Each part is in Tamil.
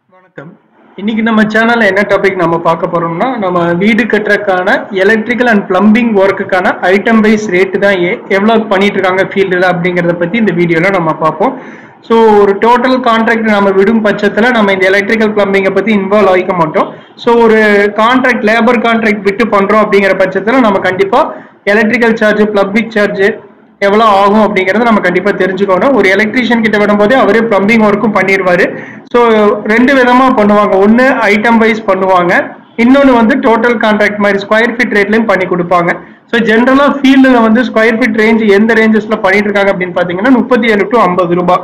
வணக்கம் இன்னைக்கு நம்ம சேனல்ல என்ன டாபிக் நம்ம பார்க்க போறோம்னா நம்ம வீடு கட்டுறதுக்கான எலக்ட்ரிக்கல் அண்ட் பிளம்பிங் ஒர்க்குக்கான ஐட்டம் வைஸ் ரேட்டு தான் எ- எவ்வளவு பண்ணிட்டு இருக்காங்க ஃபீல்டில் அப்படிங்கிறத பத்தி இந்த வீடியோல நம்ம பார்ப்போம் ஸோ ஒரு டோட்டல் கான்ட்ராக்ட் நம்ம விடும் பட்சத்தில் நம்ம இந்த எலக்ட்ரிக்கல் பிளம்பிங்கை பத்தி இன்வால்வ் ஆகிக்க மாட்டோம் ஸோ ஒரு கான்ட்ராக்ட் லேபர் கான்ட்ராக்ட் விட்டு பண்றோம் அப்படிங்கிற பட்சத்தில் நம்ம கண்டிப்பா எலக்ட்ரிக்கல் சார்ஜ் பிளம்பிங் சார்ஜ் எவ்வளோ ஆகும் அப்படிங்கறத நம்ம கண்டிப்பா தெரிஞ்சுக்கணும் ஒரு எலக்ட்ரீஷியன் கிட்ட விடும்போது அவரே பிளம்பிங் ஒர்க்கும் பண்ணிடுவாரு ஸோ ரெண்டு விதமா பண்ணுவாங்க ஒன்னு ஐட்டம் வைஸ் பண்ணுவாங்க இன்னொன்னு வந்து டோட்டல் கான்ட்ராக்ட் மாதிரி ஸ்கொயர் ஃபீட் ரேட்லயும் பண்ணி கொடுப்பாங்க ஸோ ஜென்ரலா ஃபீல்டில் வந்து ஸ்கொயர் ஃபீட் ரேஞ்ச் எந்த ரேஞ்சஸ்ல பண்ணிட்டு இருக்காங்க அப்படின்னு பாத்தீங்கன்னா முப்பத்தி ஏழு டு ஐம்பது ரூபாய்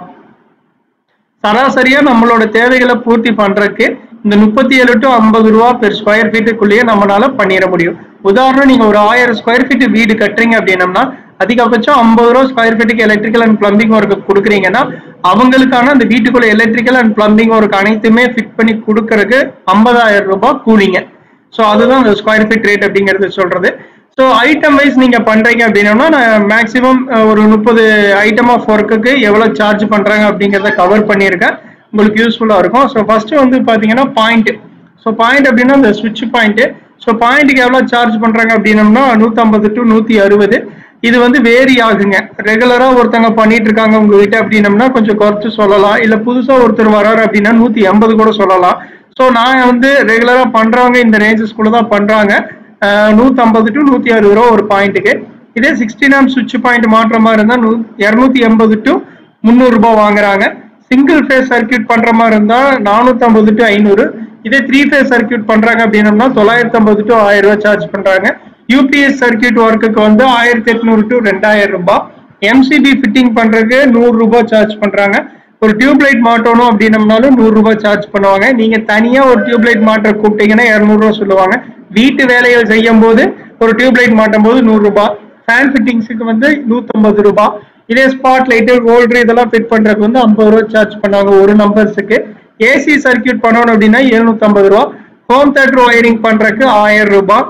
சராசரியா நம்மளோட தேவைகளை பூர்த்தி பண்றதுக்கு இந்த முப்பத்தி ஏழு டு ஐம்பது ரூபா பெர் ஸ்கொயர் ஃபீட்டுக்குள்ளேயே நம்மளால பண்ணிட முடியும் உதாரணம் நீங்க ஒரு ஆயிரம் ஸ்கொயர் ஃபீட் வீடு கட்டுறீங்க அப்படின்னம்னா அதிகபட்சம் ஐம்பது ரூபா ஸ்கொயர் ஃபீட்டுக்கு எலக்ட்ரிக்கல் அண்ட் பிளம்பிங் ஒர்க் கொடுக்குறீங்கன்னா அவங்களுக்கான அந்த வீட்டுக்குள்ள எலக்ட்ரிக்கல் அண்ட் பிளம்பிங் ஒர்க் அனைத்துமே ஃபிட் பண்ணி கொடுக்கறதுக்கு ஐம்பதாயிரம் ரூபாய் கூலிங்க ஸோ அதுதான் அந்த ஸ்கொயர் ஃபீட் ரேட் அப்படிங்கிறது சொல்றது ஸோ ஐட்டம் வைஸ் நீங்க பண்றீங்க அப்படின்னா நான் மேக்ஸிமம் ஒரு முப்பது ஐட்டம் ஆஃப் ஒர்க்குக்கு எவ்வளவு சார்ஜ் பண்றாங்க அப்படிங்கிறத கவர் பண்ணியிருக்கேன் உங்களுக்கு யூஸ்ஃபுல்லா இருக்கும் ஸோ ஃபர்ஸ்ட் வந்து பாத்தீங்கன்னா பாயிண்ட் ஸோ பாயிண்ட் அப்படின்னா இந்த சுவிட்ச் பாயிண்ட் ஸோ பாயிண்ட்டுக்கு எவ்வளோ சார்ஜ் பண்றாங்க அப்படின்னம்னா நூற்றம்பது டு நூற்றி அறுபது இது வந்து வேரி ஆகுங்க ரெகுலரா ஒருத்தங்க பண்ணிட்டு இருக்காங்க உங்ககிட்ட அப்படின்னம்னா கொஞ்சம் குறைச்சு சொல்லலாம் இல்ல புதுசா ஒருத்தர் வராரு அப்படின்னா நூத்தி எண்பது கூட சொல்லலாம் ஸோ நான் வந்து ரெகுலரா பண்றவங்க இந்த ரேஞ்சஸ்குள்ள தான் பண்றாங்க நூற்றம்பது டு நூத்தி அறுபது ரூபா ஒரு பாயிண்ட்டுக்கு இதே சிக்ஸ்டீன் ஆம் சுவிட்ச் பாயிண்ட் மாற்ற மாதிரி இருந்தா நூ இரநூத்தி எண்பது டு முந்நூறு ரூபாய் வாங்குறாங்க சிங்கிள் ஃபேஸ் சர்க்யூட் பண்ற மாதிரி இருந்தா நானூத்தி டு ஐநூறு இதே த்ரீ ஃபேஸ் சர்க்யூட் பண்றாங்க அப்படின்னம்னா தொள்ளாயிரத்தி ஐம்பது டு ஆயிரம் ரூபாய் சார்ஜ் பண்றாங்க யூபிஎஸ் சர்க்யூட் ஒர்க்குக்கு வந்து ஆயிரத்தி எட்நூறு டு ரெண்டாயிரம் ரூபாய் எம்சிபி ஃபிட்டிங் பண்றதுக்கு நூறு ரூபாய் சார்ஜ் பண்றாங்க ஒரு டியூப் லைட் மாட்டணும் அப்படின்னம்னாலும் நூறு ரூபாய் சார்ஜ் பண்ணுவாங்க நீங்க தனியா ஒரு டியூப் லைட் மாற்ற கூப்பிட்டீங்கன்னா இருநூறு ரூபாய் சொல்லுவாங்க வீட்டு வேலைகள் செய்யும் போது ஒரு டியூப் லைட் மாட்டும் போது நூறு ரூபாய் ஃபேன் ஃபிட்டிங்ஸுக்கு வந்து நூத்தம்பது ரூபாய் இதே ஸ்பாட் லைட்டு ஹோல்டர் இதெல்லாம் ஃபிட் பண்றதுக்கு வந்து ஐம்பது ரூபா சார்ஜ் பண்ணாங்க ஒரு நம்பர்ஸுக்கு ஏசி சர்க்யூட் பண்ணணும் அப்படின்னா எழுநூத்தம்பது ரூபா ஹோம் தேட்டர் ஒயரிங் பண்றதுக்கு ஆயிரம் ரூபாய்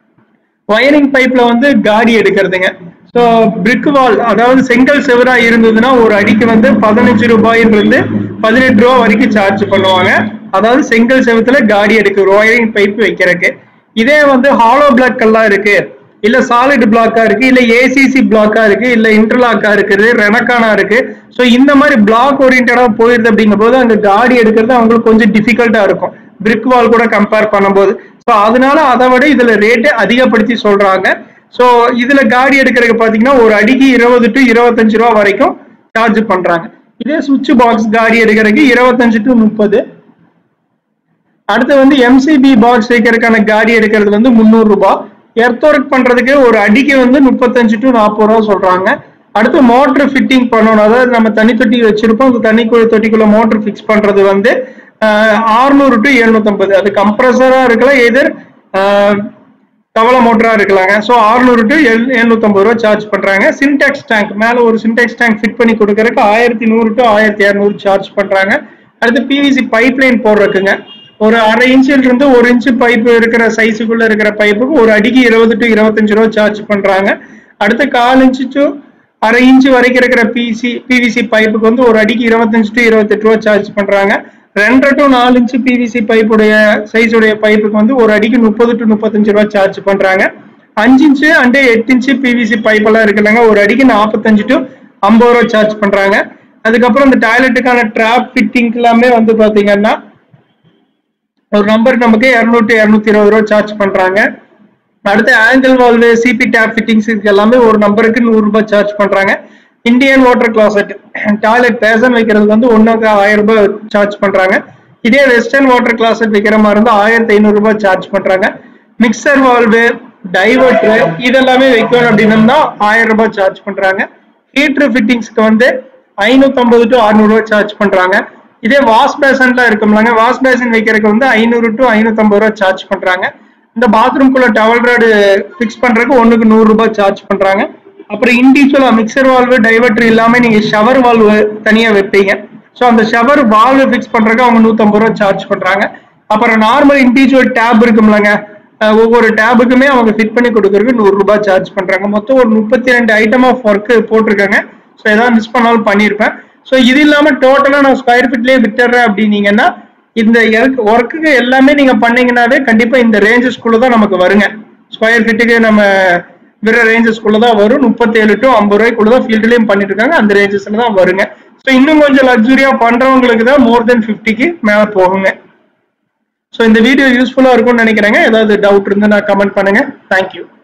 ஒயரிங் பைப்ல வந்து காடி எடுக்கிறதுங்க ஸோ பிரிக் வால் அதாவது செங்கல் செவரா இருந்ததுன்னா ஒரு அடிக்கு வந்து பதினஞ்சு ரூபாயிலிருந்து பதினெட்டு ரூபா வரைக்கும் சார்ஜ் பண்ணுவாங்க அதாவது செங்கல் செவத்துல காடி எடுக்க ஒயரிங் பைப் வைக்கிறதுக்கு இதே வந்து ஹாலோ பிளாக் எல்லாம் இருக்கு இல்ல சாலிட் பிளாக்கா இருக்கு இல்ல ஏசிசி பிளாக்கா இருக்கு இல்ல இன்டர்லாக்கா இருக்குது ரெனக்கானா இருக்கு ஸோ இந்த மாதிரி பிளாக் ஓரியன்டா போயிருது அப்படிங்கும் போது அங்க காடி எடுக்கிறது அவங்களுக்கு கொஞ்சம் டிஃபிகல்ட்டா இருக்கும் பிரிக் வால் கூட கம்பேர் பண்ணும்போது ஸோ அதனால அதை விட இதுல ரேட்டு அதிகப்படுத்தி சொல்றாங்க ஸோ இதுல காடி எடுக்கிறதுக்கு பாத்தீங்கன்னா ஒரு அடிக்கு இருபது டு இருபத்தஞ்சு ரூபா வரைக்கும் சார்ஜ் பண்றாங்க இதே சுவிட்ச் பாக்ஸ் காடி எடுக்கிறதுக்கு இருபத்தஞ்சு டு முப்பது அடுத்து வந்து எம்சிபி பாக்ஸ் வைக்கிறதுக்கான காடி எடுக்கிறது வந்து முந்நூறு ரூபாய் எர்த் ஒர்க் பண்றதுக்கு ஒரு அடிக்கு வந்து முப்பத்தஞ்சு டு நாற்பது ரூபா சொல்றாங்க அடுத்து மோட்டர் ஃபிட்டிங் பண்ணணும் அதாவது நம்ம தண்ணி தொட்டி வச்சிருப்போம் அந்த தண்ணி குழி தொட்டிக்குள்ள மோட்டர் ஃபிக்ஸ் பண்றது வந்து ஆறுநூறு டு எழுநூத்தம்பது அது கம்ப்ரஸரா இருக்கலாம் எதிர் கவலை மோட்டரா இருக்கலாங்க ஸோ ஆறுநூறு டு எழு எழுநூத்தம்பது ரூபா சார்ஜ் பண்றாங்க சின்டெக்ஸ் டேங்க் மேல ஒரு சின்டெக்ஸ் டேங்க் ஃபிட் பண்ணி கொடுக்கறதுக்கு ஆயிரத்தி நூறு டு ஆயிரத்தி இரநூறு சார்ஜ் பண்றாங்க அடுத்து பிவிசி பைப் லைன் போடுறதுக்குங்க ஒரு அரை இன்ச்சில் இருந்து ஒரு இன்ச்சு பைப் இருக்கிற சைஸுக்குள்ள இருக்கிற பைப்புக்கு ஒரு அடிக்கு இருபது டு இருபத்தஞ்சு ரூபா சார்ஜ் பண்றாங்க அடுத்து கால் இன்ச்சு டு அரை இன்ச்சு வரைக்கும் இருக்கிற பிசி பிவிசி பைப்புக்கு வந்து ஒரு அடிக்கு இருபத்தஞ்சு டு இருபத்தெட்டு ரூபா சார்ஜ் பண்றாங்க ரெண்டரை டு நாலு இன்ச்சு பிவிசி பைப்புடைய சைஸ் உடைய பைப்புக்கு வந்து ஒரு அடிக்கு முப்பது டு முப்பத்தஞ்சு ரூபா சார்ஜ் பண்றாங்க அஞ்சு இன்ச்சு அண்டு எட்டு இன்ச்சு பிவிசி பைப் எல்லாம் இருக்குல்லங்க ஒரு அடிக்கு நாற்பத்தஞ்சு டு ஐம்பது ரூபா சார்ஜ் பண்றாங்க அதுக்கப்புறம் இந்த டாய்லெட்டுக்கான ட்ராப் ஃபிட்டிங் எல்லாமே வந்து பாத்தீங்கன்னா ஒரு நம்பர் நமக்கு இரநூத்தி இரநூத்தி இருபது ரூபா சார்ஜ் பண்றாங்க அடுத்து angle valve CP tap fittings இதுக்கு எல்லாமே ஒரு நம்பருக்கு நூறு ரூபாய் சார்ஜ் பண்றாங்க Indian water closet toilet basin வைக்கிறதுக்கு வந்து ஒன்றுக்கு ஆயிரம் ரூபாய் சார்ஜ் பண்றாங்க இதே வெஸ்டர்ன் வாட்டர் கிளாசெட் வைக்கிற மாதிரி இருந்தால் ஆயிரத்தி ஐநூறு ரூபாய் சார்ஜ் பண்றாங்க மிக்சர் வால்வு டைவர்ட்ரு இதெல்லாமே வைக்கணும் அப்படின்னம்னா ஆயிரம் ரூபாய் சார்ஜ் பண்றாங்க ஹீட்ரு ஃபிட்டிங்ஸ்க்கு வந்து ஐநூத்தம்பது டு அறுநூறு ரூபாய் சார்ஜ் பண்றாங்க இதே வாஷ் பேசன்லாம் இருக்கும்லங்க வாஷ் பேசன் வைக்கிறதுக்கு வந்து ஐநூறு டு ஐநூத்தம்பது ரூபாய் சார்ஜ் பண்றாங்க இந்த பாத்ரூம்குள்ள டவல் ராடு ஃபிக்ஸ் பண்றதுக்கு ஒண்ணுக்கு நூறு ரூபாய் சார்ஜ் பண்றாங்க அப்புறம் இண்டிவிஜுவலா மிக்சர் வால்வு டைவர்டர் இல்லாம நீங்க ஷவர் வால்வு தனியா வைப்பீங்க ஸோ அந்த ஷவர் வால்வு ஃபிக்ஸ் பண்றதுக்கு அவங்க நூத்தம்பது ரூபாய் சார்ஜ் பண்றாங்க அப்புறம் நார்மல் இண்டிவிஜுவல் டேப் இருக்கும்லங்க அஹ் ஒவ்வொரு டேபுக்குமே அவங்க ஃபிட் பண்ணி கொடுக்கறதுக்கு நூறு ரூபாய் சார்ஜ் பண்றாங்க மொத்தம் ஒரு முப்பத்தி ரெண்டு ஐட்டம் ஆஃப் ஒர்க் போட்டிருக்காங்க ஸோ ஏதாவது மிஸ் பண்ணாலும் பண்ணியிருப்பேன் ஸோ இது இல்லாம டோட்டலா நான் ஸ்கொயர் ஃபீட்லயே விட்டுறேன் அப்படின்னீங்கன்னா இந்த ஒர்க்குக்கு எல்லாமே நீங்க பண்ணீங்கன்னாவே கண்டிப்பா இந்த ரேஞ்சஸ்குள்ள தான் நமக்கு வருங்க ஸ்கொயர் ஃபீட்டுக்கு நம்ம வேற ரேஞ்சஸ்குள்ள தான் வரும் முப்பத்தேழு டு ஐம்பது ரூபாய்க்குள்ள தான் ஃபீல்டுலயும் பண்ணிட்டு இருக்காங்க அந்த ரேஞ்சஸ்ல தான் வருங்க ஸோ இன்னும் கொஞ்சம் லக்ஸுரியா பண்றவங்களுக்கு தான் மோர் தென் ஃபிஃப்டிக்கு மேல போகுங்க ஸோ இந்த வீடியோ யூஸ்ஃபுல்லா இருக்கும்னு நினைக்கிறேங்க ஏதாவது டவுட் இருந்து நான் கமெண்ட் பண்ணுங்க தேங்க்யூ